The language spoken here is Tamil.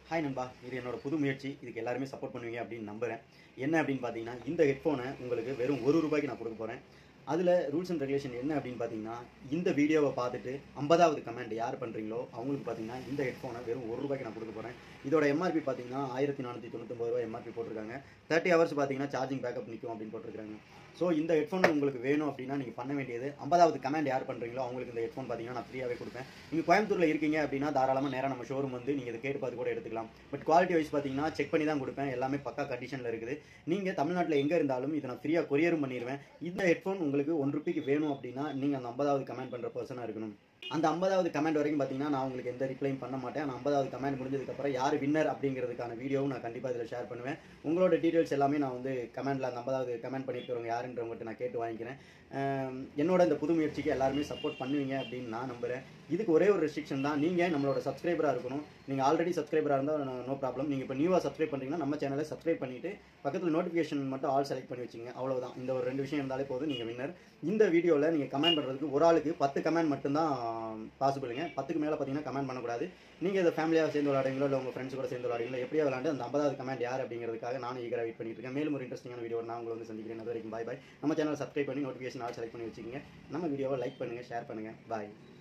ஹாய் நண்பா இது என்னோட புது முயற்சி இதுக்கு எல்லாருமே சப்போர்ட் பண்ணுவீங்க அப்படின்னு நம்புறேன் என்ன அப்படின்னு பார்த்தீங்கன்னா இந்த ஹெட்ஃபோனை உங்களுக்கு வெறும் ஒரு ரூபாய்க்கு நான் கொடுக்க போகிறேன் அதில் ரூல்ஸ் அண்ட் ரெகுலேஷன் என்ன அப்படின்னு பார்த்தீங்கன்னா இந்த வீடியோவை பார்த்துட்டு ஐம்பதாவது கமெண்ட் யார் பண்ணுறீங்களோ அவங்களுக்கு பார்த்தீங்கன்னா இந்த ஹெட்ஃபோனை வெறும் ஒரு ரூபாய்க்கு நான் கொடுக்க போகிறேன் இதோட எம்ஆர்பி பார்த்தீங்கன்னா ஆயிரத்தி நானூற்றி தொண்ணூத்தொம்பது ரூபாய் எம்ஆர்பி போட்டிருக்காங்க தேர்ட்டி ஹவர்ஸ் பார்த்தீங்கன்னா சார்ஜிங் பேக்கப் நிற்கும் அப்படின்னு போட்டிருக்காங்க ஸோ இந்த ஹெட்ஃபோன் உங்களுக்கு வேணும் அப்படின்னா நீங்கள் பண்ண வேண்டியது ஐம்பதாவது கமெண்ட் யார் பண்ணுறீங்களோ அவங்களுக்கு இந்த ஹெட்ஃபோன் பார்த்தீங்கன்னா நான் ஃப்ரீயாகவே கொடுப்பேன் நீங்கள் கோயம்புத்தூரில் இருக்கீங்க அப்படின்னா தாராளமாக நேராக நம்ம ஷோரூம் வந்து நீங்கள் இதை கேட்டு பார்த்து கூட எடுத்துக்கலாம் பட் குவாலிட்டி வைஸ் பார்த்தீங்கன்னா செக் பண்ணி தான் கொடுப்பேன் எல்லாமே பக்கா கண்டிஷனில் இருக்குது நீங்கள் தமிழ்நாட்டில் எங்கே இருந்தாலும் இதை நான் ஃப்ரீயாக கொரியரும் பண்ணிடுவேன் இந்த ஹெட்ஃபோன் உங்களுக்கு ஒன் ருபிக்கு வேணும் அப்படின்னா நீங்கள் அந்த ஐம்பதாவது கமெண்ட் பண்ணுற பர்சனாக இருக்கணும் அந்த ஐம்பதாவது கமெண்ட் வரைக்கும் பார்த்தீங்கன்னா நான் உங்களுக்கு எந்த ரிப்ளையும் பண்ண மாட்டேன் அந்த ஐம்பதாவது கமெண்ட் முடிஞ்சதுக்கப்புறம் யார் வின்னர் அப்படிங்கிறதுக்கான வீடியோவும் நான் கண்டிப்பாக இதில் ஷேர் பண்ணுவேன் உங்களோட டீட்டெயில்ஸ் எல்லாமே நான் வந்து கமெண்ட்டில் அந்த ஐம்பதாவது கமெண்ட் பண்ணியிருக்கிறவங்க யாருன்றவங்ககிட்ட நான் கேட்டு வாங்கிக்கிறேன் அஹ் என்னோட இந்த புது முயற்சிக்கு எல்லாருமே சப்போர்ட் பண்ணுவீங்க அப்படின்னு நான் நம்புகிறேன் இதுக்கு ஒரே ஒரு ரெஸ்ட்ரிக்ஷன் தான் நீங்கள் நம்மளோட சப்ஸ்கிரைபராக இருக்கணும் நீங்கள் ஆல்ரெடி சப்ஸ்கிரைபராக இருந்தால் நோ ப்ராப்ளம் நீங்கள் இப்போ நியூவாக சப்ஸ்கிரைப் பண்ணுறீங்கன்னா நம்ம சேனலை சப்ஸ்கிரைப் பண்ணிவிட்டு பக்கத்தில் நோட்டிஃபிகேஷன் மட்டும் ஆல் செலக்ட் பண்ணி வச்சுங்க அவ்வளவுதான் இந்த ஒரு ரெண்டு விஷயம் இருந்தாலே போதும் நீங்கள் வின்னர் இந்த வீடியோவில் நீங்கள் கமெண்ட் பண்ணுறதுக்கு ஒரு ஆளுக்கு பத்து கமெண்ட் மட்டும்தான் பாசிபிளுங்க பத்துக்கு மேலே பார்த்தீங்கன்னா கமெண்ட் பண்ணக்கூடாது நீங்கள் இதை ஃபேமிலியாக சேர்ந்து விளையாடுங்களோ இல்லை உங்கள் ஃப்ரெண்ட்ஸ் கூட சேர்ந்து விளையாடுங்களோ எப்படியா விளையாண்டு அந்த ஐம்பதாவது கமெண்ட் யார் அப்படிங்கிறதுக்காக நானும் ஈகராக வெயிட் பண்ணிட்டு இருக்கேன் மேலும் ஒரு இன்ட்ரெஸ்டிங்கான வீடியோ நான் உங்களை வந்து சந்திக்கிறேன் அது வரைக்கும் பாய் பாய் நம்ம சேனல் சப்ஸ்கிரைப் பண்ணி நோட்டிஃபிகேஷன் ஆல் செலக்ட் பண்ணி வச்சுக்கோங்க நம்ம வீடியோவை லைக் பண்ணுங்கள் ஷேர் பண்ணுங்கள் பாய்